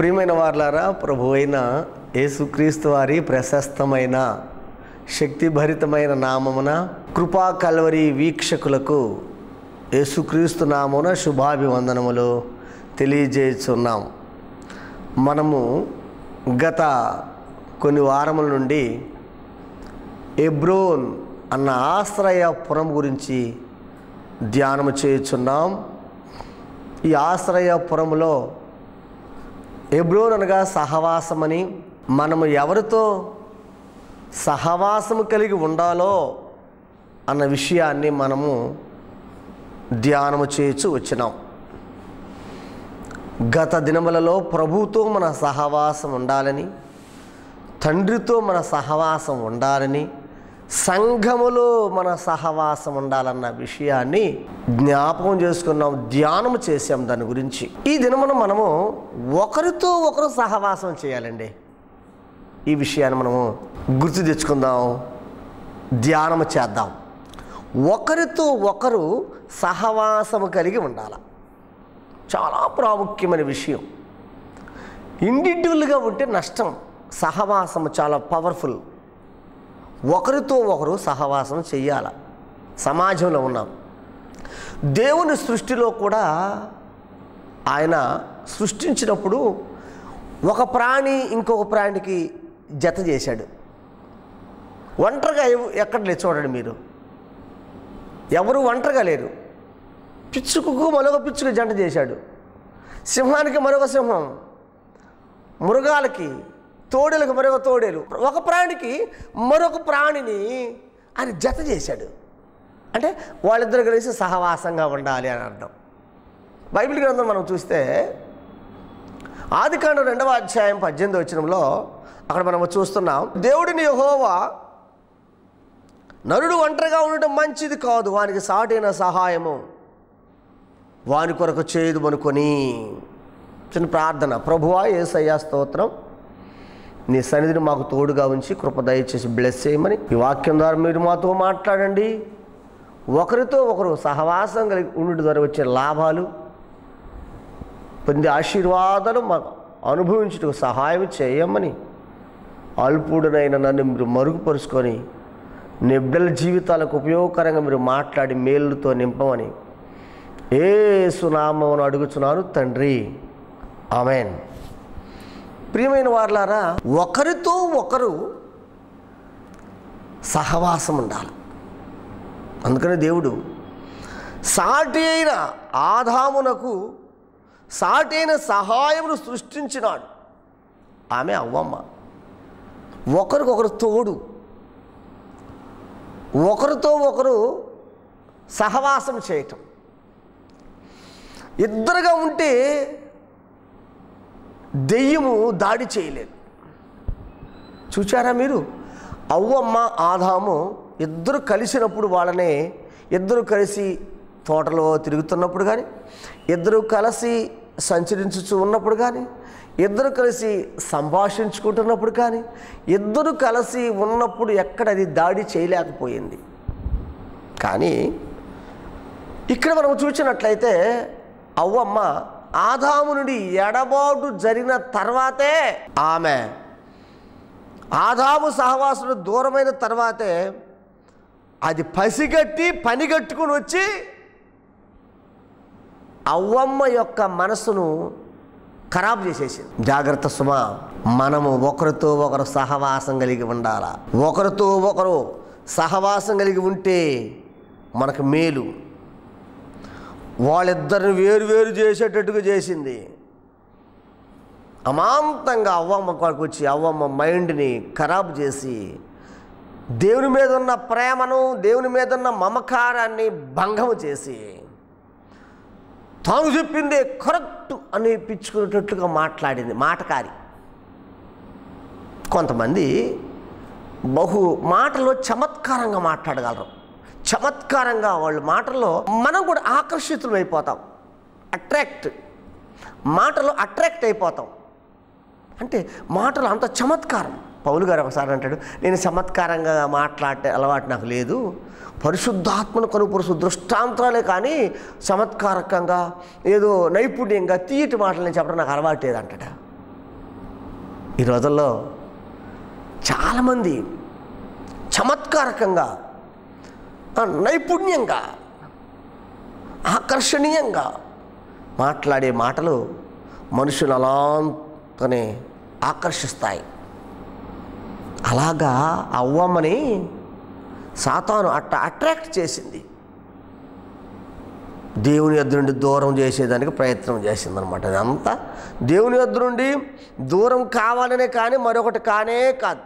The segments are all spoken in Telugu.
ప్రియమైన వార్లారా ప్రభు అయిన యేసుక్రీస్తు వారి ప్రశస్తమైన శక్తిభరితమైన నామమున కృపా కల్వరి వీక్షకులకు యేసుక్రీస్తు నామమున శుభాభివందనములు తెలియజేస్తున్నాం మనము గత కొన్ని వారముల నుండి ఎబ్రోన్ అన్న ఆశ్రయపురం గురించి ధ్యానము చేయుచున్నాం ఈ ఆశ్రయపురములో ఎబ్రోన్ అనగా సహవాసమని మనము ఎవరితో సహవాసము కలిగి ఉండాలో అన్న విషయాన్ని మనము ధ్యానము చేయొచ్చు వచ్చినాం గత దినములలో ప్రభుతో మన సహవాసం ఉండాలని తండ్రితో మన సహవాసం ఉండాలని సంఘములో మన సహవాసం ఉండాలన్న విషయాన్ని జ్ఞాపకం చేసుకున్నాం ధ్యానం చేసాం దాని గురించి ఈ దినమున మనము ఒకరితో ఒకరు సహవాసం చేయాలండి ఈ విషయాన్ని మనము గుర్తు తెచ్చుకుందాం ధ్యానం చేద్దాం ఒకరితో ఒకరు సహవాసము కలిగి ఉండాలి చాలా ప్రాముఖ్యమైన విషయం ఇండివిజువల్గా ఉంటే నష్టం సహవాసం చాలా పవర్ఫుల్ ఒకరితో ఒకరు సహవాసం చెయ్యాల సమాజంలో ఉన్నాం దేవుని సృష్టిలో కూడా ఆయన సృష్టించినప్పుడు ఒక ప్రాణి ఇంకొక ప్రాణికి జత చేశాడు ఒంటరిగా ఎవ- ఎక్కడ లేదు చూడండి మీరు ఎవరు ఒంటరిగా లేరు పిచ్చుకు మరొక పిచ్చుకు జంట చేశాడు సింహానికి మరొక సింహం మృగాలకి తోడేలకు మరొక తోడేలు ఒక ప్రాణికి మరొక ప్రాణిని ఆయన జత చేశాడు అంటే వాళ్ళిద్దరు కలిసి సహవాసంగా ఉండాలి అని అర్థం బైబిల్ గ్రంథం మనం చూస్తే ఆదికాండం రెండవ అధ్యాయం పద్దెనిమిది వచ్చినంలో అక్కడ మనం చూస్తున్నాం దేవుడిని యెహోవా నరుడు ఒంటరిగా ఉండటం మంచిది కాదు వానికి సాటైన సహాయము వాని కొరకు చేయదు అనుకొని చిన్న ప్రార్థన ప్రభువా ఏసయ్యా స్తోత్రం నీ సన్నిధిని మాకు తోడుగా ఉంచి కృప దయచేసి బ్లెస్ చేయమని ఈ వాక్యం ద్వారా మీరు మాతో మాట్లాడండి ఒకరితో ఒకరు సహవాసం కలిగి ఉండు ద్వారా వచ్చే లాభాలు పొందే ఆశీర్వాదాలు మాకు అనుభవించుటకు సహాయం చేయమని అల్పుడునైన నన్ను మీరు మరుగుపరుచుకొని నీ బిడ్డల జీవితాలకు ఉపయోగకరంగా మీరు మాట్లాడి మేలుతో నింపమని ఏ సునామను అడుగుచున్నాను తండ్రి ఆమెన్ ప్రియమైన వార్లారా ఒకరితో ఒకరు సహవాసం ఉండాలి అందుకని దేవుడు సాటి అయిన ఆదామునకు సాటి అయిన సహాయమును సృష్టించినాడు ఆమె అవ్వమ్మ ఒకరికొకరు తోడు ఒకరితో ఒకరు సహవాసం చేయటం ఇద్దరుగా ఉంటే దెయ్యము దాడి చేయలేదు చూచారా మీరు అవ్వమ్మ ఆదాము ఇద్దరు కలిసినప్పుడు వాళ్ళనే ఇద్దరు కలిసి తోటలో తిరుగుతున్నప్పుడు కానీ ఇద్దరు కలిసి సంచరించుచు ఉన్నప్పుడు కానీ ఇద్దరు కలిసి సంభాషించుకుంటున్నప్పుడు కానీ ఇద్దరు కలిసి ఉన్నప్పుడు ఎక్కడ అది దాడి చేయలేకపోయింది కానీ ఇక్కడ మనం చూసినట్లయితే అవ్వమ్మ ఆదాము నుండి ఎడబాటు జరిగిన తర్వాతే ఆమె ఆదాము సహవాసుడు దూరమైన తర్వాతే అది పసిగట్టి పనిగట్టుకుని వచ్చి అవ్వమ్మ యొక్క మనసును ఖరాబ్ చేసేసింది జాగ్రత్త సుమ మనము ఒకరితో ఒకరు సహవాసం కలిగి ఉండాల ఒకరితో ఒకరు సహవాసం కలిగి ఉంటే మనకు మేలు వాళ్ళిద్దరిని వేరు వేరు చేసేటట్టుగా చేసింది అమాంతంగా అవ్వమ్మ కొరకు వచ్చి అవ్వమ్మ మైండ్ని ఖరాబ్ చేసి దేవుని మీద ఉన్న ప్రేమను దేవుని మీద ఉన్న మమకారాన్ని భంగము చేసి తాను చెప్పిందే కరెక్ట్ అనిపించుకునేటట్టుగా మాట్లాడింది మాటకారి కొంతమంది బహు మాటలో చమత్కారంగా మాట్లాడగలరు చమత్కారంగా వాళ్ళ మాటల్లో మనం కూడా ఆకర్షితులం అయిపోతాం అట్రాక్ట్ మాటలో అట్రాక్ట్ అయిపోతాం అంటే మాటలు అంత చమత్కారం పౌలు గారు ఒకసారి అంటాడు నేను చమత్కారంగా మాట్లాడే అలవాటు నాకు లేదు పరిశుద్ధాత్మను కనుపరుసు దృష్టాంతాలే కానీ చమత్కారకంగా ఏదో నైపుణ్యంగా తీయటి మాటలు నేను చెప్పడం నాకు అలవాటు లేదు అంటాడు ఈ రోజుల్లో చాలామంది చమత్కారకంగా ఆ, నైపుణ్యంగా ఆకర్షణీయంగా మాట్లాడే మాటలు మనుషులు అలాంతనే ఆకర్షిస్తాయి అలాగా అవ్వమ్మని సాతాను అట్ట అట్రాక్ట్ చేసింది దేవుని యొద్ద నుండి దూరం చేసేదానికి ప్రయత్నం చేసిందనమాట అదంతా దేవుని యొద్ద నుండి దూరం కావాలనే కానీ మరొకటి కానే కాదు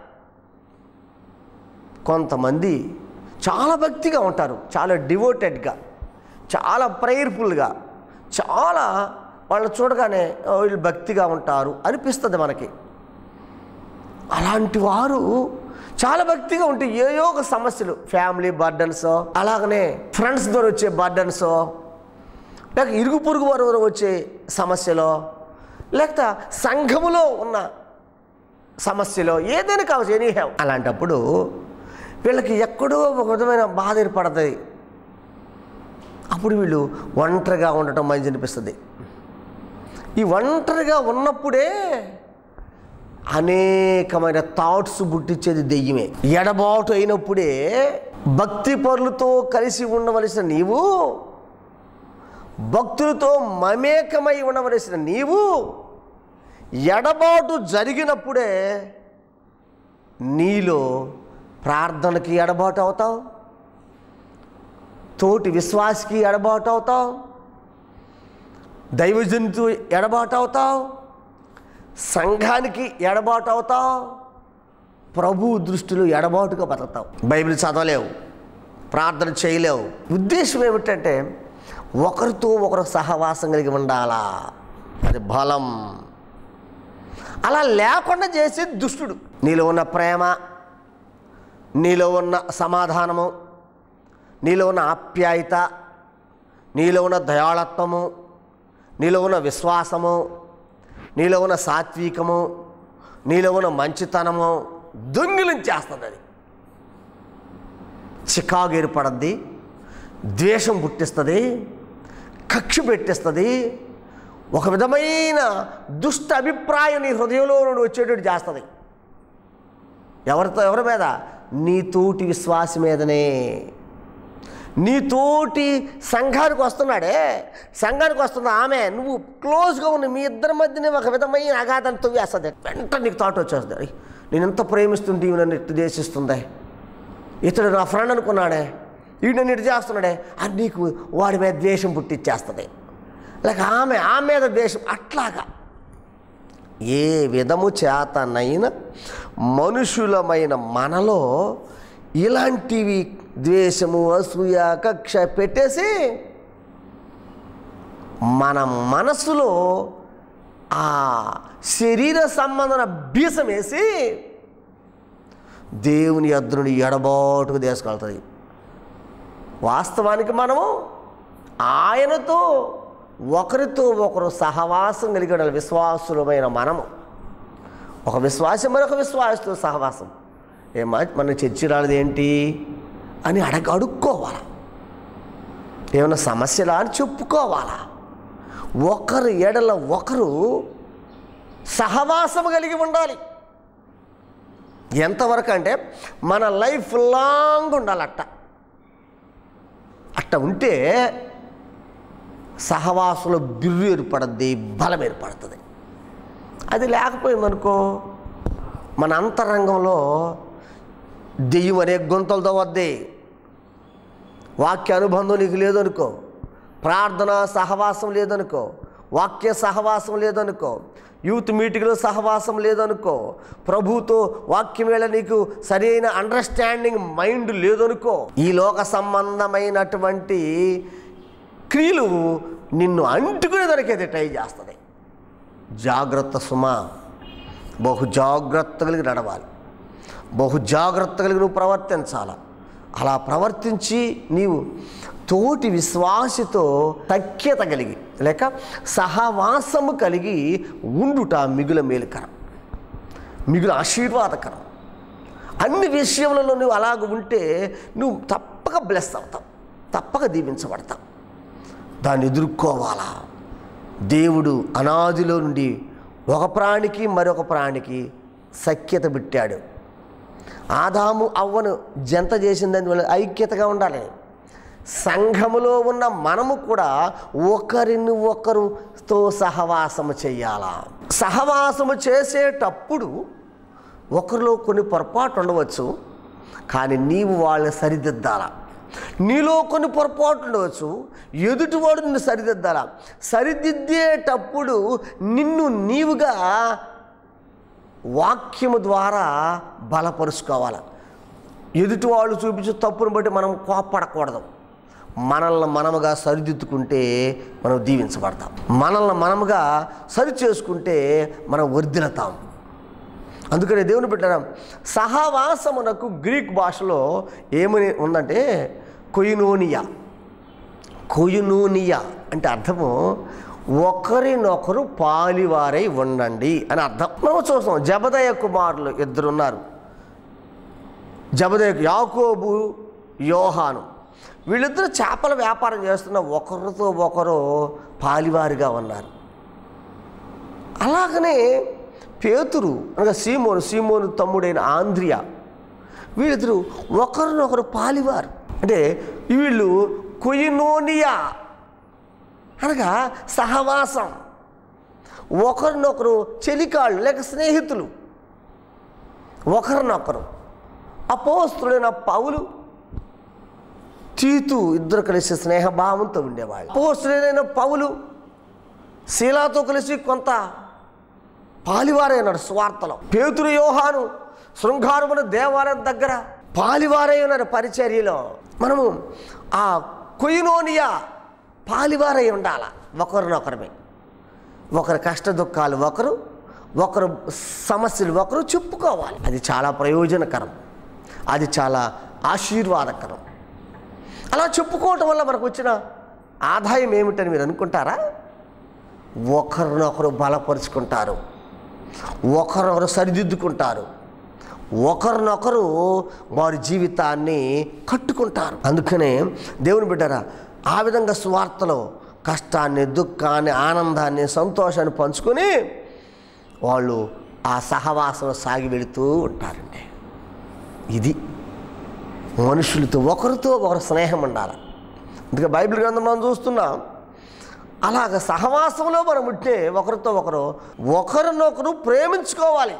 కొంతమంది చాలా భక్తిగా ఉంటారు చాలా డివోటెడ్గా చాలా ప్రేయర్ఫుల్గా చాలా వాళ్ళు చూడగానే "ఓ, వీళ్ళు భక్తిగా ఉంటారు అనిపిస్తుంది మనకి అలాంటి వారు చాలా భక్తిగా ఉంటే ఏయో ఒక సమస్యలు ఫ్యామిలీ బర్డన్స్ అలాగనే ఫ్రెండ్స్ ద్వారా వచ్చే బర్డన్స్ లేక ఇరుగు పొరుగు వారి ద్వారా వచ్చే సమస్యలో లేకపోతే సంఘములో ఉన్న సమస్యలో ఏదైనా కావచ్చు ఎనీ హ్యావ్ అలాంటప్పుడు వీళ్ళకి ఎక్కడో ఒక విధమైన బాధ ఏర్పడుతుంది అప్పుడు వీళ్ళు ఒంటరిగా ఉండటం మంచి అనిపిస్తుంది ఈ ఒంటరిగా ఉన్నప్పుడే అనేకమైన థాట్స్ పుట్టించేది దెయ్యమే ఎడబాటు అయినప్పుడే భక్తి పరులతో కలిసి ఉండవలసిన నీవు భక్తులతో మమేకమై ఉండవలసిన నీవు ఎడబాటు జరిగినప్పుడే నీలో ప్రార్థనకి ఎడబాటు అవుతావు తోటి విశ్వాసికి ఎడబాటు అవుతావు దైవజంతు ఎడబాటు అవుతావు సంఘానికి ఎడబాటు అవుతావు ప్రభు దృష్టిలో ఎడబాటుగా బతుకుతావు బైబిల్ చదవలేవు ప్రార్థన చేయలేవు ఉద్దేశం ఏమిటంటే ఒకరితో ఒకరు సహవాసం కలిగి ఉండాలా అది బలం అలా లేకుండా చేసే దుష్టుడు నీలో ఉన్న ప్రేమ నీలో ఉన్న సమాధానము నీలో ఉన్న ఆప్యాయత నీలో ఉన్న దయాళత్వము నీలో ఉన్న విశ్వాసము నీలో ఉన్న సాత్వికము నీలో ఉన్న మంచితనము దొంగిలించేస్తుంది అది చికాకు ఏర్పడద్ది ద్వేషం పుట్టిస్తుంది కక్ష పెట్టిస్తుంది ఒక విధమైన దుష్ట అభిప్రాయం నీ హృదయంలో నుండి వచ్చేటట్టు చేస్తుంది ఎవరితో ఎవరి మీద నీ తోటి విశ్వాసం మీదనే నీ తోటి సంఘానికి వస్తున్నాడే సంఘానికి వస్తున్న ఆమె నువ్వు క్లోజ్గా ఉన్న మీ ఇద్దరి మధ్యనే ఒక విధమైన అగాధాన్ని తవ్వేస్తుంది వెంటనే నీకు థాట్ వచ్చేస్తుంది "అరే, నేను ఎంత ప్రేమిస్తుంటే ఈమె నన్ను ఇట్టు దేశిస్తుందే ఇతడు నా ఫ్రెండ్ అనుకున్నాడే వీడు నన్ను ఇటు చేస్తున్నాడే అది నీకు వాడి మీద ద్వేషం పుట్టించేస్తుంది లేక ఆమె ఆమె మీద ద్వేషం అట్లాగా ఏ విధము చేతనైనా మనుషులమైన మనలో ఇలాంటివి ద్వేషము అసూయ కక్ష పెట్టేసి మన మనసులో ఆ శరీర సంబంధన బీసం వేసి దేవుని ఎద్దుని ఎడబాటుకు తీసుకెళ్తుంది వాస్తవానికి మనము ఆయనతో ఒకరితో ఒకరు సహవాసం కలిగి ఉండాలి విశ్వాసులమైన మనము ఒక విశ్వాసం మరొక విశ్వాసతో సహవాసం ఏమా మన చర్చి రాలేదు ఏంటి అని అడగ అడుక్కోవాలా ఏమైనా సమస్యలా అని చెప్పుకోవాలా ఒకరు ఎడల ఒకరు సహవాసం కలిగి ఉండాలి ఎంతవరకు అంటే మన లైఫ్ లాంగ్ ఉండాలి అట్ట అట్ట ఉంటే సహవాసంలో బిర్రు ఏర్పడద్ది బలం ఏర్పడుతుంది అది లేకపోయిందనుకో మన అంతరంగంలో దెయ్యం అనే గొంతలతో వద్దే వాక్య అనుబంధం నీకు లేదనుకో ప్రార్థన సహవాసం లేదనుకో వాక్య సహవాసం లేదనుకో యూత్ మీటింగ్లో సహవాసం లేదనుకో ప్రభుతో వాక్యం వేళ నీకు సరైన అండర్స్టాండింగ్ మైండ్ లేదనుకో ఈ లోక సంబంధమైనటువంటి క్రియలు నిన్ను అంటుకునే దానికైతే ట్రై చేస్తుంది జాగ్రత్త సుమా బహు జాగ్రత్త కలిగి నడవాలి బహు జాగ్రత్త కలిగి నువ్వు ప్రవర్తించాల అలా ప్రవర్తించి నీవు తోటి విశ్వాసితో సఖ్యత కలిగి లేక సహవాసము కలిగి ఉండుట మిగుల మేలుకరం మిగుల ఆశీర్వాదకరం అన్ని విషయములలో నువ్వు అలాగ ఉంటే నువ్వు తప్పక బ్లెస్ అవుతావు తప్పక దీవించబడతావు దాన్ని ఎదుర్కోవాలా దేవుడు అనాదిలో నుండి ఒక ప్రాణికి మరొక ప్రాణికి సఖ్యత పెట్టాడు ఆదాము అవ్వను జంత చేసిందని వాళ్ళు ఐక్యతగా ఉండాలి సంఘములో ఉన్న మనము కూడా ఒకరిని ఒకరుతో సహవాసము చెయ్యాలా సహవాసము చేసేటప్పుడు ఒకరిలో కొన్ని పొరపాటు ఉండవచ్చు కానీ నీవు వాళ్ళని సరిదిద్దాలా నీలో కొన్ని పొరపాటు ఉండవచ్చు ఎదుటివాడు నిన్ను సరిదిద్దాలా సరిదిద్దేటప్పుడు నిన్ను నీవుగా వాక్యము ద్వారా బలపరుచుకోవాలి ఎదుటి వాళ్ళు చూపించే తప్పును బట్టి మనం కోప్పడకూడదు మనల్ని మనముగా సరిదిద్దుకుంటే మనం దీవించబడతాం మనల్ని మనముగా సరి చేసుకుంటే మనం వర్ధిల్లుతాం అందుకనే దేవుని పెట్టారా సహవాసమునకు గ్రీక్ భాషలో ఏమని ఉందంటే కొయినోనియా కొయినోనియా అంటే అర్థము ఒకరినొకరు పాలివారై ఉండండి అని అర్థం మనం చూస్తాం జబదయ కుమారులు ఇద్దరు ఉన్నారు జబదయ యాకోబు యోహాను వీళ్ళిద్దరు చేపల వ్యాపారం చేస్తున్న ఒకరితో ఒకరు పాలివారిగా ఉన్నారు అలాగనే పేతురు అనగా సీమోను సీమోను తమ్ముడైన ఆంధ్రియా వీళ్ళిద్దరు ఒకరినొకరు పాలివారు అంటే వీళ్ళు కొయినోనియా అనగా సహవాసం ఒకరినొకరు చెలికాళ్ళు లేక స్నేహితులు ఒకరినొకరు అపోస్తుడైన పౌలు తీతు ఇద్దరు కలిసి స్నేహభావంతో ఉండేవాళ్ళు అపోస్తుడైన పౌలు శీలాతో కలిసి కొంత పాలివారైనాడు స్వార్థలో పేతురు యోహాను శృంగారమున దేవాలయం దగ్గర పాలివారై ఉన్నారు పరిచర్యలో మనము ఆ కొయినోనియా పాలివారై ఉండాల ఒకరినొకరమే ఒకరి కష్ట దుఃఖాలు ఒకరు ఒకరు సమస్యలు ఒకరు చెప్పుకోవాలి అది చాలా ప్రయోజనకరం అది చాలా ఆశీర్వాదకరం అలా చెప్పుకోవటం వల్ల మనకు వచ్చిన ఆదాయం ఏమిటని మీరు అనుకుంటారా ఒకరినొకరు బలపరుచుకుంటారు ఒకరొకరు సరిదిద్దుకుంటారు ఒకరినొకరు వారి జీవితాన్ని కట్టుకుంటారు అందుకనే దేవుని బిడ్డరా ఆ విధంగా స్వార్థలో కష్టాన్ని దుఃఖాన్ని ఆనందాన్ని సంతోషాన్ని పంచుకొని వాళ్ళు ఆ సహవాసం సాగి వెళుతూ ఉంటారండి ఇది మనుషులతో ఒకరితో ఒకరు స్నేహం ఉండాలి అందుకే బైబిల్ గ్రంథం మనం చూస్తున్నాం అలాగ సహవాసంలో మనం ఉంటే ఒకరితో ఒకరు ఒకరినొకరు ప్రేమించుకోవాలి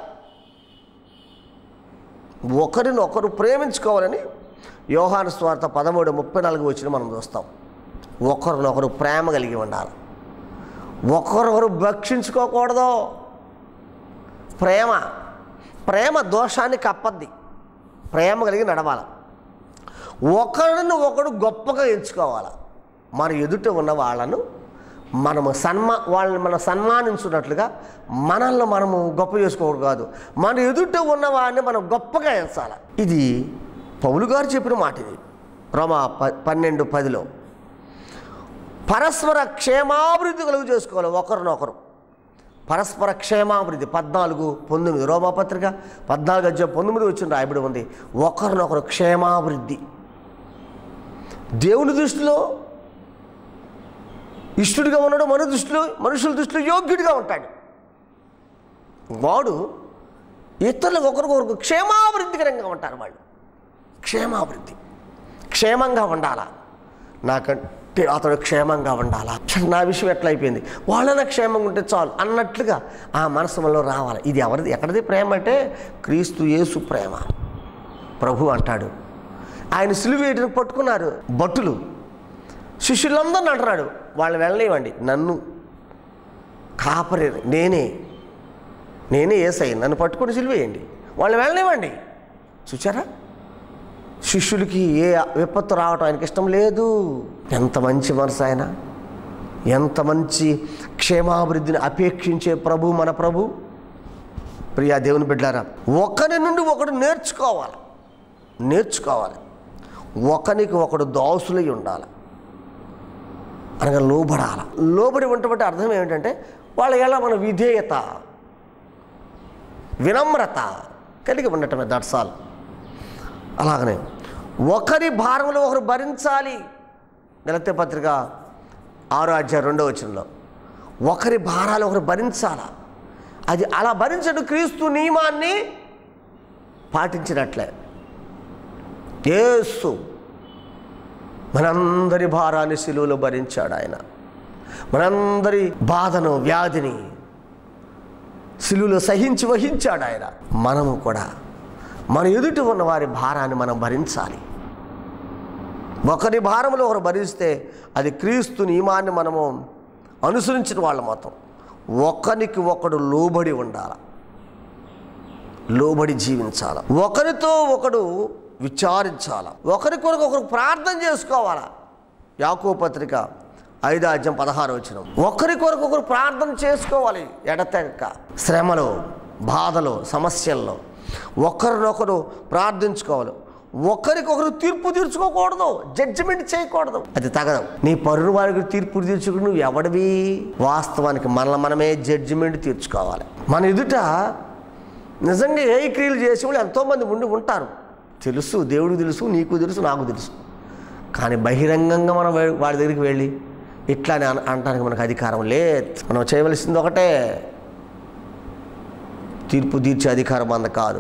ఒకరినొకరు ప్రేమించుకోవాలని యోహాను స్వార్థ పదమూడు ముప్పై నాలుగు వచ్చిన మనం చూస్తాం ఒకరినొకరు ప్రేమ కలిగి ఉండాలి ఒకరొకరు భక్షించుకోకూడదు ప్రేమ ప్రేమ దోషాన్ని కప్పద్ది ప్రేమ కలిగి నడవాలి ఒకరిని ఒకడు గొప్పగా ఎంచుకోవాలి మన ఎదుట ఉన్న వాళ్ళను మనము సన్మా వాళ్ళని మనం సన్మానించున్నట్లుగా మనల్ని మనము గొప్ప చేసుకోవడం కాదు మన ఎదుట ఉన్న వాడిని మనం గొప్పగా ఎంచాలి ఇది పౌలు గారు చెప్పిన మాట ఇది రోమా ప పన్నెండు పదిలో పరస్పర క్షేమాభివృద్ధి కలుగు చేసుకోవాలి ఒకరినొకరు పరస్పర క్షేమాభివృద్ధి పద్నాలుగు పంతొమ్మిది రోమాపత్రిక పద్నాలుగు అధ్యాయం పంతొమ్మిది వచ్చిన రాయబడి ఉంది ఒకరినొకరు క్షేమాభివృద్ధి దేవుని దృష్టిలో ఇష్టడుగా ఉన్నాడు మన దృష్టిలో మనుషుల దృష్టిలో యోగ్యుడిగా ఉంటాడు వాడు ఇతరులకు ఒకరికొకరు క్షేమాభివృద్ధికరంగా ఉంటారు వాళ్ళు క్షేమాభివృద్ధి క్షేమంగా ఉండాలా నాకంటే అతడు క్షేమంగా ఉండాలా అసలు నా విషయం ఎట్లా అయిపోయింది వాళ్ళన క్షేమంగా ఉంటే చాలు అన్నట్లుగా ఆ మనసు మనలో రావాలి ఇది ఎవరిది ఎక్కడిది ప్రేమ అంటే క్రీస్తు యేసు ప్రేమ ప్రభు అంటాడు ఆయన సిలువేటిని పట్టుకున్నారు భట్టులు శిష్యులందరిని అంటున్నాడు వాళ్ళు వెళ్ళనివ్వండి నన్ను కాపరి నేనే నేనే ఏసై నన్ను పట్టుకొని సిలువేయండి వాళ్ళు వెళ్ళనివ్వండి చూచారా శిష్యులకి ఏ విపత్తు రావటం ఆయనకి ఇష్టం లేదు ఎంత మంచి మనసు ఆయన ఎంత మంచి క్షేమాభివృద్ధిని అపేక్షించే ప్రభు మన ప్రభు ప్రియా దేవుని బిడ్డారా ఒకరి నుండి ఒకడు నేర్చుకోవాలి నేర్చుకోవాలి ఒకనికి ఒకడు దాసులై ఉండాలి అనగా లోబడాల లోబడి ఉన్నటువంటి అర్థం ఏమిటంటే వాళ్ళ ఎలా మన విధేయత వినమ్రత కలిగి ఉండటమే దట్స్ ఆల్ అలాగనే ఒకరి భారంలో ఒకరు భరించాలి నిలతే పత్రిక ఆరో అధ్యాయం రెండో వచనంలో ఒకరి భారాలు ఒకరు భరించాలా అది అలా భరించడం క్రీస్తు నియమాన్ని పాటించినట్లే యేసు మనందరి భారాన్ని సిలువలో భరించాడు ఆయన మనందరి బాధను వ్యాధిని సిలువలో సహించి వహించాడు ఆయన మనము కూడా మన ఎదుటి ఉన్న వారి భారాన్ని మనం భరించాలి ఒకరి భారంలో ఒకరు భరిస్తే అది క్రీస్తు నియమాన్ని మనము అనుసరించిన వాళ్ళ మొత్తం ఒకరికి ఒకడు లోబడి ఉండాల లోబడి జీవించాల ఒకరితో ఒకడు విచారించాల ఒకరి కొరకు ఒకరు ప్రార్థన చేసుకోవాలా యాకో పత్రిక ఐదో అధ్యాయం పదహారు వచ్చిన ఒకరి కొరకు ఒకరు ప్రార్థన చేసుకోవాలి ఎడతెగక శ్రమలో బాధలో సమస్యల్లో ఒకరినొకరు ప్రార్థించుకోవాలి ఒకరికొకరు తీర్పు తీర్చుకోకూడదు జడ్జిమెంట్ చేయకూడదు అది తగదు నీ పరుడు వారికి తీర్పు తీర్చుకుని నువ్వు ఎవడివి వాస్తవానికి మనల్ని మనమే జడ్జిమెంట్ తీర్చుకోవాలి మన ఎదుట నిజంగా ఏ క్రియలు చేసే వాళ్ళు ఎంతోమంది ఉండి ఉంటారు తెలుసు దేవుడికి తెలుసు నీకు తెలుసు నాకు తెలుసు కానీ బహిరంగంగా మనం వే- వాడి దగ్గరికి వెళ్ళి ఇట్లా అని అన- అనడానికి మనకు అధికారం లేదు మనం చేయవలసింది ఒకటే తీర్పు తీర్చే అధికారం అంద కాదు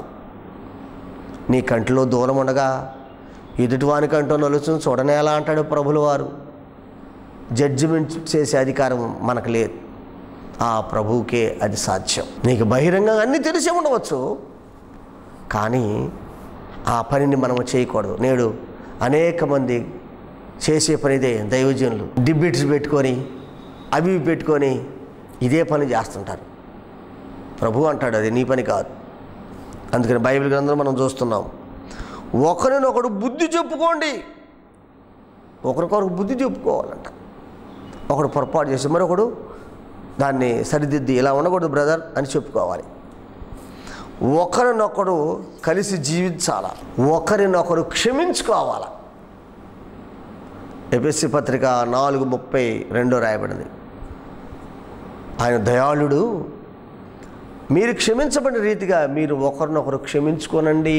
నీ కంటిలో దూరం ఉండగా ఎదుటివాని కంటో నలుచుని చూడనే ఎలా అంటాడు ప్రభుల వారు జడ్జిమెంట్ చేసే అధికారం మనకు లేదు ఆ ప్రభువుకే అది సాధ్యం నీకు బహిరంగంగా అన్నీ తెలిసే ఉండవచ్చు కానీ ఆ పనిని మనము చేయకూడదు నేడు అనేక మంది చేసే పని ఇదే దైవజనులు డిబేట్స్ పెట్టుకొని అవి ఇవి పెట్టుకొని ఇదే పని చేస్తుంటారు ప్రభు అంటాడు అది నీ పని కాదు అందుకని బైబిల్ గ్రంథం మనం చూస్తున్నాం ఒకరినొకడు బుద్ధి చెప్పుకోండి ఒకరికొకరు బుద్ధి చెప్పుకోవాలంట ఒకడు పొరపాటు చేసి మరొకడు దాన్ని సరిదిద్ది ఇలా ఉండకూడదు బ్రదర్ అని చెప్పుకోవాలి ఒకరినొకడు కలిసి జీవించాల ఒకరినొకరు క్షమించుకోవాలా ఎపిఎస్సి పత్రిక నాలుగు ముప్పై రెండో రాయబడింది ఆయన దయాళుడు మీరు క్షమించబడిన రీతిగా మీరు ఒకరినొకరు క్షమించుకోనండి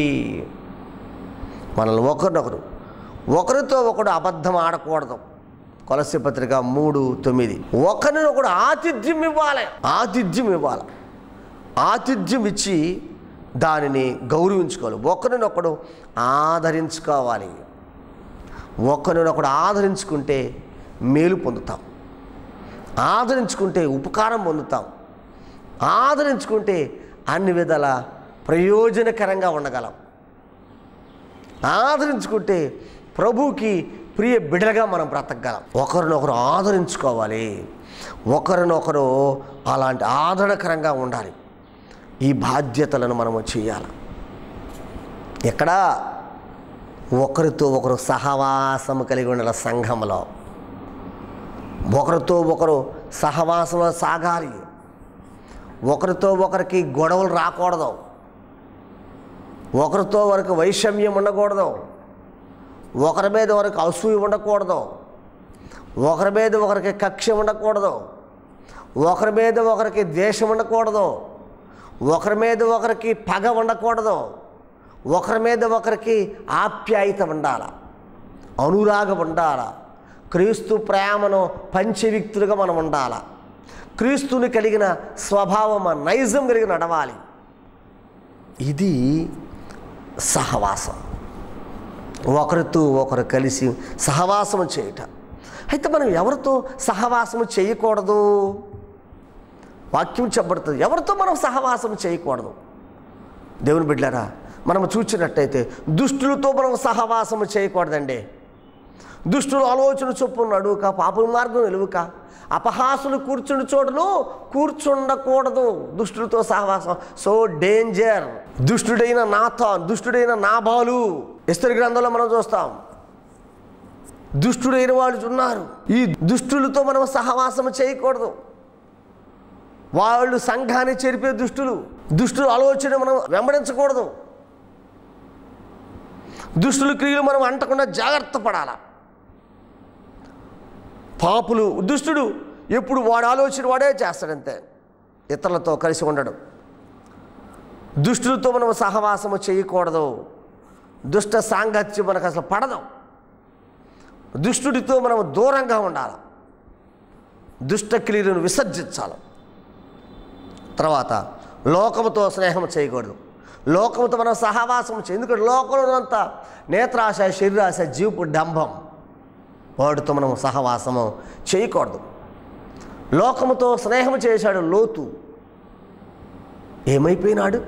మనల్ని ఒకరినొకరు ఒకరితో ఒకడు అబద్ధం ఆడకూడదు కొలసి పత్రిక మూడు తొమ్మిది ఒకరినొకడు ఆతిథ్యం ఇవ్వాలి ఆతిథ్యం ఇవ్వాలి ఆతిథ్యం ఇచ్చి దానిని గౌరవించుకోవాలి ఒకరినొకడు ఆదరించుకోవాలి ఒకరినొకడు ఆదరించుకుంటే మేలు పొందుతాం ఆదరించుకుంటే ఉపకారం పొందుతాం ఆదరించుకుంటే అన్ని విధాల ప్రయోజనకరంగా ఉండగలం ఆదరించుకుంటే ప్రభువుకి ప్రియ బిడలుగా మనం బ్రతకగలం ఒకరినొకరు ఆదరించుకోవాలి ఒకరినొకరు అలాంటి ఆదరణకరంగా ఉండాలి ఈ బాధ్యతలను మనము చేయాలి ఎక్కడ ఒకరితో ఒకరు సహవాసము కలిగి ఉండాలి సంఘంలో ఒకరితో ఒకరు సహవాసంలో సాగాలి ఒకరితో ఒకరికి గొడవలు రాకూడదు ఒకరితో ఒకరికి వైషమ్యం ఉండకూడదు ఒకరి మీద ఒకరికి అసూయ ఉండకూడదు ఒకరి మీద ఒకరికి కక్ష ఉండకూడదు ఒకరి మీద ఒకరికి ద్వేషం ఉండకూడదు ఒకరి మీద ఒకరికి పగ ఉండకూడదు ఒకరి మీద ఒకరికి ఆప్యాయత ఉండాలి అనురాగం ఉండాలి క్రీస్తు ప్రేమను పంచే వ్యక్తులుగా మనం ఉండాలి క్రీస్తుని కలిగిన స్వభావం ఆ నైజం కలిగి నడవాలి ఇది సహవాసం ఒకరితో ఒకరు కలిసి సహవాసము చేయట అయితే మనం ఎవరితో సహవాసము చేయకూడదు వాక్యం చెప్పబడుతుంది ఎవరితో మనం సహవాసం చేయకూడదు దేవుని బిడ్డారా మనం చూచినట్టయితే దుష్టులతో మనం సహవాసము చేయకూడదండి దుష్టులు ఆలోచన చొప్పున నడువుక పాపుల మార్గం నిలువుక అపహాసులు కూర్చుని చోటును కూర్చుండకూడదు దుష్టులతో సహవాసం సో డేంజర్ దుష్టుడైన నాథాన్ దుష్టుడైన నాబాలు ఇస్తరి గ్రంథంలో మనం చూస్తాం దుష్టుడైన వాళ్ళు ఉన్నారు ఈ దుష్టులతో మనం సహవాసం చేయకూడదు వాళ్ళు సంఘాన్ని చెరిపే దుష్టులు దుష్టుల ఆలోచన మనం వెంబడించకూడదు దుష్టుల క్రియలు మనం అంటకుండా జాగ్రత్త పడాల పాపులు దుష్టుడు ఎప్పుడు వాడు ఆలోచన వాడే చేస్తాడంతే ఇతరులతో కలిసి ఉండడం దుష్టులతో మనం సహవాసము చేయకూడదు దుష్ట సాంగత్యం మనకు అసలు పడదు దుష్టుడితో మనం దూరంగా ఉండాలి దుష్ట క్రియలను విసర్జించాలి తర్వాత లోకముతో స్నేహం చేయకూడదు లోకముతో మనం సహవాసం చేయ ఎందుకంటే లోకంలో అంతా నేత్రాశ శరీరాశ జీవపు డంభం వాడితో మనం సహవాసము చేయకూడదు లోకముతో స్నేహం చేశాడు లోతు ఏమైపోయినాడు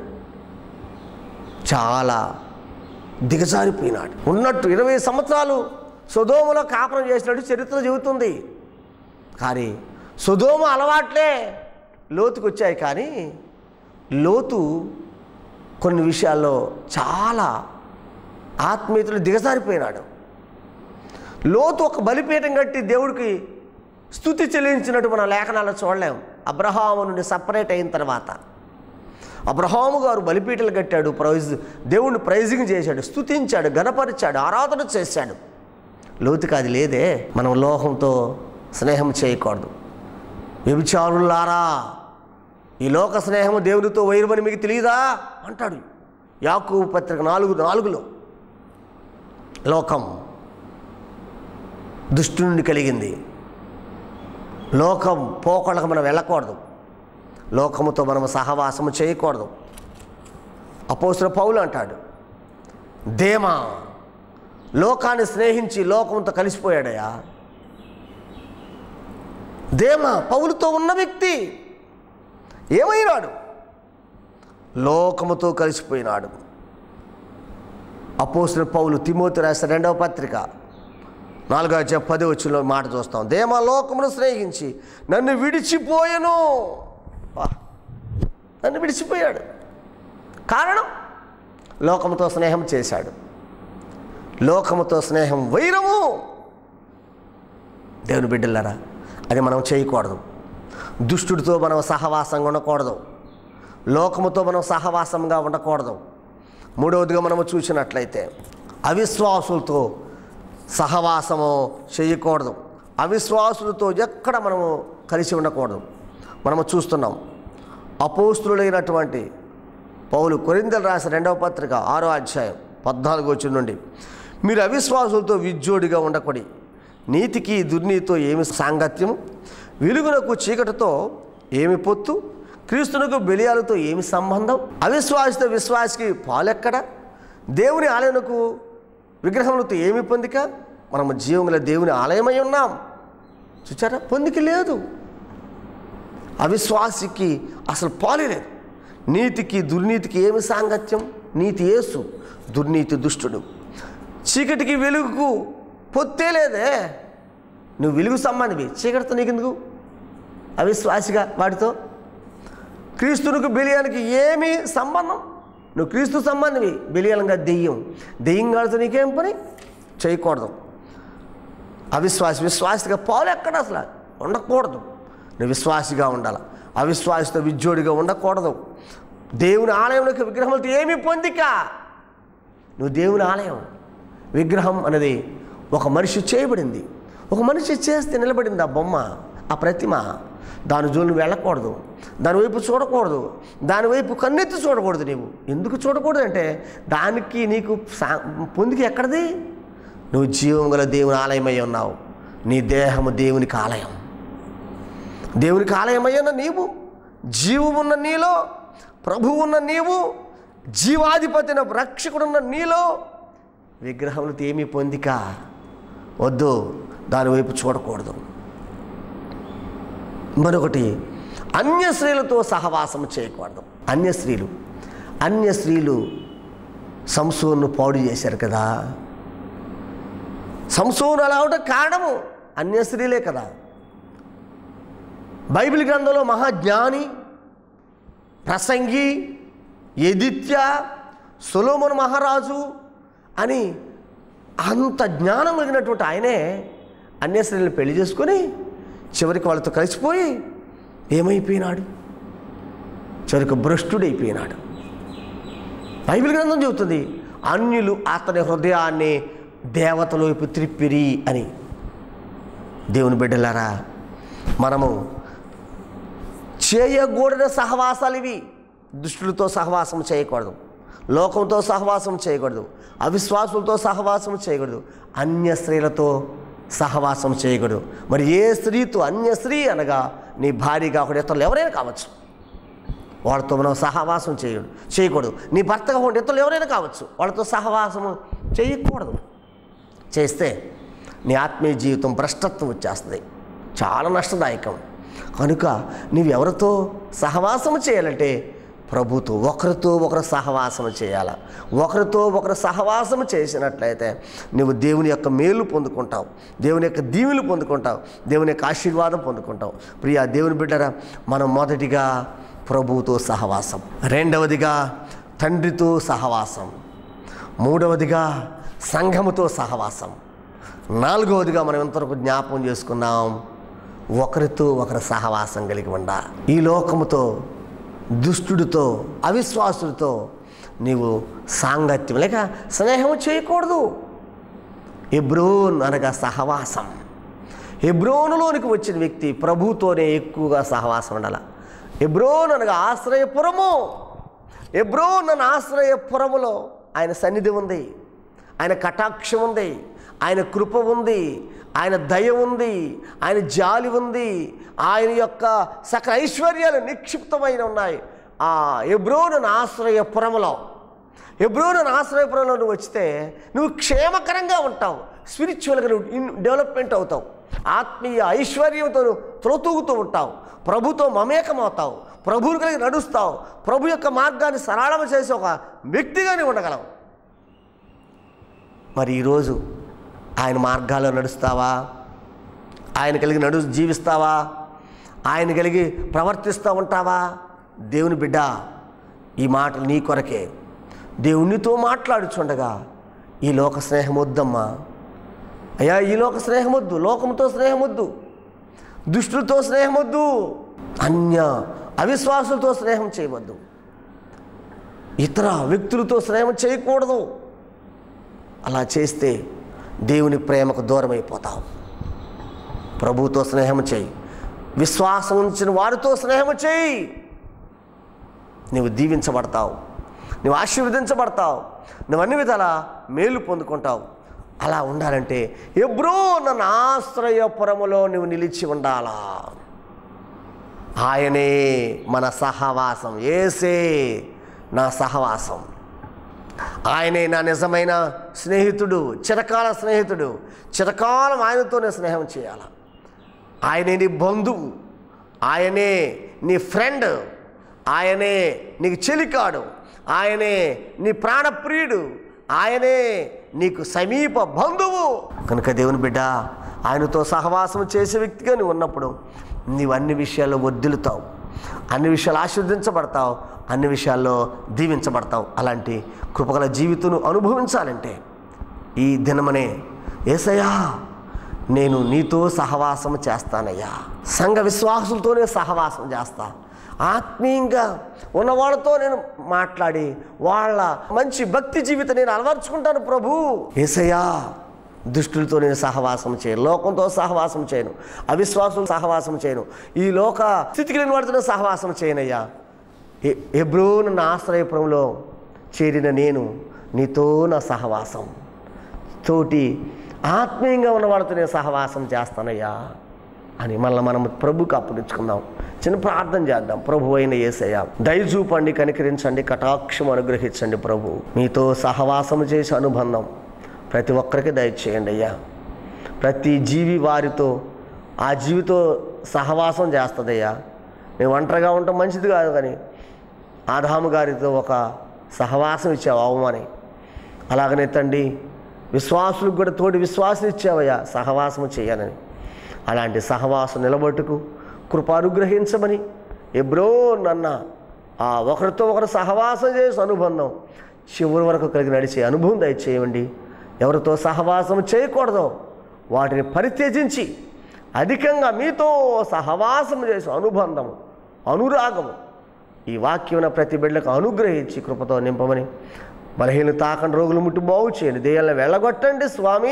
చాలా దిగజారిపోయినాడు ఉన్నట్టు ఇరవై సంవత్సరాలు సుధోములో కాపురం చేసినట్టు చరిత్ర చెబుతుంది కానీ సుధోమ అలవాట్లే లోతుకు వచ్చాయి కానీ లోతు కొన్ని విషయాల్లో చాలా ఆత్మీయతలు దిగజారిపోయినాడు లోతు ఒక బలిపీఠం కట్టి దేవుడికి స్థుతి చెల్లించినట్టు మన లేఖనాల్లో చూడలేం అబ్రహాము నుండి సపరేట్ అయిన తర్వాత అబ్రహాము గారు బలిపీటలు కట్టాడు ప్రైజ్ దేవుణ్ణి ప్రైజింగ్ చేశాడు స్తుతించాడు గణపరిచాడు ఆరాధన చేశాడు లోతుకి అది లేదే మనం లోహంతో స్నేహం చేయకూడదు వ్యభిచారులారా ఈ లోక స్నేహం దేవునితో వైరమని మీకు తెలియదా అంటాడు యాకూబు పత్రిక నాలుగు నాలుగులో లోకం దుష్టు నుండి కలిగింది లోకం పోకళ్ళకు మనం వెళ్ళకూడదు లోకముతో మనం సహవాసము చేయకూడదు అపోసిన పౌలు అంటాడు దేమా లోకాన్ని స్నేహించి లోకంతో కలిసిపోయాడయా దేమా పౌలుతో ఉన్న వ్యక్తి ఏమైనాడు లోకముతో కలిసిపోయినాడు అపోసిన పౌలు తిమోతి రాసిన రెండవ పత్రిక నాలుగో అధ్యాయం పది వచ్చిన మాట చూస్తాం దేమా లోకమును స్నేహించి నన్ను విడిచిపోయెను వా, నన్ను విడిచిపోయాడు కారణం లోకముతో స్నేహం చేశాడు లోకముతో స్నేహం వైరము దేవుని బిడ్డలారా అది మనం చేయకూడదు దుష్టుడితో మనం సహవాసంగా ఉండకూడదు లోకముతో మనం సహవాసంగా ఉండకూడదు మూడవదిగా మనము చూసినట్లయితే అవిశ్వాసులతో సహవాసము చేయకూడదు అవిశ్వాసులతో ఎక్కడ మనము కలిసి ఉండకూడదు మనము చూస్తున్నాం అపోస్తులైనటువంటి పౌలు కొరిందలు రాసిన రెండవ పత్రిక ఆరో అధ్యాయం పద్నాలుగు వచ్చి నుండి మీరు అవిశ్వాసులతో విజ్జోడిగా ఉండకూడి నీతికి దుర్నీతితో ఏమి సాంగత్యం వెలుగునకు చీకటితో ఏమి పొత్తు క్రీస్తునకు బెలియాలతో ఏమి సంబంధం అవిశ్వాసిత విశ్వాసికి పాలెక్కడ దేవుని ఆలయనకు విగ్రహములతో ఏమి పొందిక మనము జీవంగల దేవుని ఆలయమై ఉన్నాం చూచారా పొందిక లేదు అవిశ్వాసికి అసలు పాలే లేదు నీతికి దుర్నీతికి ఏమి సాంగత్యం నీతి యేసు దుర్నీతి దుష్టుడు చీకటికి వెలుగుకు పొత్తే లేదే నువ్వు వెలుగు సంబంధివి చీకటితో నీకెందుకు అవిశ్వాసిగా వాటితో క్రీస్తునికి బెలియానికి ఏమి సంబంధం నువ్వు క్రీస్తు సంబంధివి బెలియాలంగా దెయ్యం దెయ్యం కాడితో నీకేం పని చేయకూడదు అవిశ్వాసి విశ్వాసిగా పాలు ఎక్కడ అసలు ఉండకూడదు నువ్వు విశ్వాసిగా ఉండాలి అవిశ్వాసితో విజ్జోడిగా ఉండకూడదు దేవుని ఆలయంలోకి విగ్రహములతో ఏమి పొందిక నువ్వు దేవుని ఆలయం విగ్రహం అనేది ఒక మనిషి చేయబడింది ఒక మనిషి చేస్తే నిలబడింది ఆ బొమ్మ ఆ ప్రతిమ దాని జోలు వెళ్ళకూడదు దాని వైపు చూడకూడదు దాని వైపు కన్నెత్తి చూడకూడదు నీవు ఎందుకు చూడకూడదు అంటే దానికి నీకు సా- పొందిక ఎక్కడిది నువ్వు జీవం గల దేవుని ఆలయమై ఉన్నావు నీ దేహము దేవునికి ఆలయం దేవునికి ఆలయమయ్యున్న నీవు జీవమున్న నీలో ప్రభువు ఉన్న నీవు జీవాధిపతిన రక్షకుడున్న నీలో విగ్రహములతో ఏమీ పొందిక వద్దు దాని వైపు చూడకూడదు మరొకటి అన్య స్త్రీలతో సహవాసం చేయకూడదు అన్య స్త్రీలు అన్య స్త్రీలు సంసోన్ను పాడు చేశారు కదా సంసోను అలా అవడం కారణము అన్య స్త్రీలే కదా బైబిల్ గ్రంథంలో మహాజ్ఞాని ప్రసంగి ఎదిత్య సొలోమన్ మహారాజు అని అంత జ్ఞానం కలిగినటువంటి ఆయనే అన్య స్త్రీలను పెళ్లి చేసుకొని చివరికి వాళ్ళతో కలిసిపోయి ఏమైపోయినాడు చివరికి భ్రష్టుడైపోయినాడు బైబిల్ గ్రంథం చెబుతుంది అన్యులు అతని హృదయాన్ని దేవతల వైపు త్రిప్పిరి అని దేవుని బిడ్డలారా మనము చేయకూడని సహవాసాలు ఇవి దుష్టులతో సహవాసం చేయకూడదు లోకంతో సహవాసం చేయకూడదు అవిశ్వాసులతో సహవాసం చేయకూడదు అన్య స్త్రీలతో సహవాసం చేయకూడదు మరి ఏ స్త్రీతో అన్య స్త్రీ అనగా నీ భార్య కాకుండా ఇతరులు ఎవరైనా కావచ్చు వాళ్ళతో మనం సహవాసం చేయడు చేయకూడదు నీ భర్తగా ఉండే ఇతరులు ఎవరైనా కావచ్చు వాళ్ళతో సహవాసము చేయకూడదు చేస్తే నీ ఆత్మీయ జీవితం భ్రష్టత్వం వచ్చేస్తుంది చాలా నష్టదాయకం కనుక నీవు ఎవరితో సహవాసం చేయాలంటే ప్రభుతో ఒకరితో ఒకరు సహవాసం చేయాలి ఒకరితో ఒకరు సహవాసం చేసినట్లయితే నువ్వు దేవుని యొక్క మేలు పొందుకుంటావు దేవుని యొక్క దీవులు పొందుకుంటావు దేవుని యొక్క ఆశీర్వాదం పొందుకుంటావు ప్రియా దేవుని బిడ్డరా మనం మొదటిగా ప్రభువుతో సహవాసం రెండవదిగా తండ్రితో సహవాసం మూడవదిగా సంఘముతో సహవాసం నాలుగవదిగా మనం ఇంతవరకు జ్ఞాపకం చేసుకున్నాం ఒకరితో ఒకరు సహవాసం కలిగి ఉండ ఈ లోకముతో దుష్టుడితో అవిశ్వాసుడితో నీవు సాంగత్యం లేక స్నేహం చేయకూడదు ఎబ్రోన్ అనగా సహవాసం ఎబ్రోనులోనికి వచ్చిన వ్యక్తి ప్రభుతోనే ఎక్కువగా సహవాసం ఉండాలి ఎబ్రోన్ అనగా ఆశ్రయపురము ఎబ్రోన్ అన్న ఆశ్రయపురములో ఆయన సన్నిధి ఉంది ఆయన కటాక్షం ఉంది ఆయన కృప ఉంది ఆయన దయ ఉంది ఆయన జాలి ఉంది ఆయన యొక్క సకల ఐశ్వర్యాలు నిక్షిప్తమైన ఉన్నాయి ఆ ఎబ్రోను ఆశ్రయపురములో ఎబ్రోను ఆశ్రయపురంలో నువ్వు వచ్చితే నువ్వు క్షేమకరంగా ఉంటావు స్పిరిచువల్గా నువ్వు ఇన్ డెవలప్మెంట్ అవుతావు ఆత్మీయ ఐశ్వర్యంతో నువ్వు త్రోతూగుతూ ఉంటావు ప్రభుతో మమేకమవుతావు ప్రభువుని కలిగి నడుస్తావు ప్రభు యొక్క మార్గాన్ని సరళం చేసే ఒక వ్యక్తిగానే ఉండగలవు మరి ఈరోజు ఆయన మార్గాల్లో నడుస్తావా ఆయన కలిగి నడు జీవిస్తావా ఆయన కలిగి ప్రవర్తిస్తూ ఉంటావా దేవుని బిడ్డ ఈ మాటలు నీ కొరకే దేవునితో మాట్లాడుచుండగా ఈ లోక స్నేహం వద్దమ్మా అయ్యా ఈ లోక స్నేహం వద్దు లోకంతో స్నేహం వద్దు దుష్టులతో స్నేహం వద్దు అన్య అవిశ్వాసులతో స్నేహం చేయవద్దు ఇతర వ్యక్తులతో స్నేహం చేయకూడదు అలా చేస్తే దేవుని ప్రేమకు దూరం అయిపోతావు ప్రభుతో స్నేహం చేయి విశ్వాసం ఉంచిన వారితో స్నేహం చేయి నువ్వు దీవించబడతావు నువ్వు ఆశీర్వదించబడతావు నువ్వు అన్ని విధాల మేలు పొందుకుంటావు అలా ఉండాలంటే ఎబ్రో నన్ను ఆశ్రయపురములో నువ్వు నిలిచి ఉండాలా ఆయనే మన సహవాసం ఏసే నా సహవాసం ఆయనే నా నిజమైన స్నేహితుడు చిరకాల స్నేహితుడు చిరకాలం ఆయనతోనే స్నేహం చేయాలి ఆయనే నీ బంధువు ఆయనే నీ ఫ్రెండ్ ఆయనే నీకు చెలికాడు ఆయనే నీ ప్రాణప్రియుడు ఆయనే నీకు సమీప బంధువు కనుక దేవుని బిడ్డ ఆయనతో సహవాసం చేసే వ్యక్తిగా నువ్వు ఉన్నప్పుడు నీవు అన్ని విషయాల్లో వర్ధిల్లుతావు అన్ని విషయాలు ఆశీర్వదించబడతావు అన్ని విషయాల్లో దీవించబడతావు అలాంటి కృపగల జీవితం అనుభవించాలంటే ఈ దినమనే ఏసయ్యా నేను నీతో సహవాసం చేస్తానయ్యా సంఘ విశ్వాసులతోనే సహవాసం చేస్తా ఆత్మీయంగా ఉన్న వాళ్ళతో నేను మాట్లాడి వాళ్ళ మంచి భక్తి జీవితం నేను అలవర్చుకుంటాను ప్రభు ఏసయ్యా దుష్టులతో నేను సహవాసం చేయను లోకంతో సహవాసం చేయను అవిశ్వాసం సహవాసం చేయను ఈ లోక స్థితికి నేను వాడితో సహవాసం చేయనయ్యా ఎ- ఎబ్రోను నా ఆశ్రయపురంలో చేరిన నేను నీతో నా సహవాసం తోటి ఆత్మీయంగా ఉన్న వాళ్ళతో నేను సహవాసం చేస్తానయ్యా అని మళ్ళీ మనం ప్రభుకి అప్పగించుకుందాం చిన్న ప్రార్థన చేద్దాం ప్రభు అయిన ఏసయ్య దయ చూపండి కనికరించండి కటాక్షం అనుగ్రహించండి ప్రభు మీతో సహవాసం చేసే అనుబంధం ప్రతి ఒక్కరికి దయచేయండి అయ్యా ప్రతి జీవి వారితో ఆ జీవితో సహవాసం చేస్తుందయ్యా మేము ఒంటరిగా ఉండటం మంచిది కాదు కానీ ఆదాము గారితో ఒక సహవాసం ఇచ్చావు అవమని అలాగనే తండ్రి విశ్వాసులకు కూడా తోటి విశ్వాసం ఇచ్చావయ్యా సహవాసం చేయాలని అలాంటి సహవాసం నిలబట్టుకు కృప అనుగ్రహించమని ఎబ్రో నన్న ఆ ఒకరితో ఒకరు సహవాసం చేసే అనుబంధం చివరి వరకు కలిగి నడిచే అనుభవం దయచేయండి ఎవరితో సహవాసం చేయకూడదో వాటిని పరిత్యజించి అధికంగా మీతో సహవాసం చేసే అనుబంధం అనురాగము ఈ వాక్యం ప్రతి బిడ్డకు అనుగ్రహించి కృపతో నింపమని బలహీన తాకని రోగులు ముట్టి బాగు చేయండి దేయాలను వెళ్ళగొట్టండి స్వామి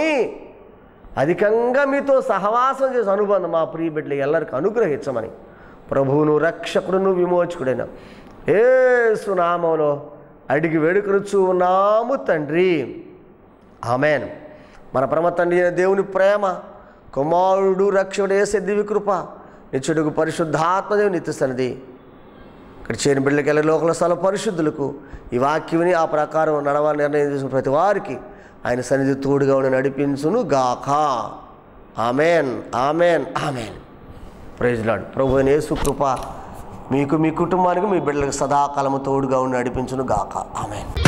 అధికంగా మీతో సహవాసం చేసే అనుబంధం మా ప్రియ బిడ్డలు ఎల్లరికి అనుగ్రహించమని ప్రభువును రక్షకుడును విమోచకుడైన ఏ సునామంలో అడిగి వేడుకరుచు ఉన్నాము తండ్రి ఆమెన్ మన పరమ తండ్రి అయిన దేవుని ప్రేమ కుమారుడు రక్షకుడు వేసే దివి కృప నిత్యుడుగు పరిశుద్ధాత్మదేవి నిత్య సన్నిధి ఇక్కడ చేయని బిడ్డలకి వెళ్ళి లోకల స్థల పరిశుద్ధులకు ఈ వాక్యమిని ఆ ప్రకారం నడవాలని నిర్ణయం తీసుకున్న ప్రతి వారికి ఆయన సన్నిధి తోడుగా ఉండి నడిపించును గాక amen amen amen praise Lord ప్రభు అయిన యేసు కృప మీకు మీ కుటుంబానికి మీ బిడ్డలకు సదాకాలము తోడుగా ఉండి నడిపించును గాక ఆమెన్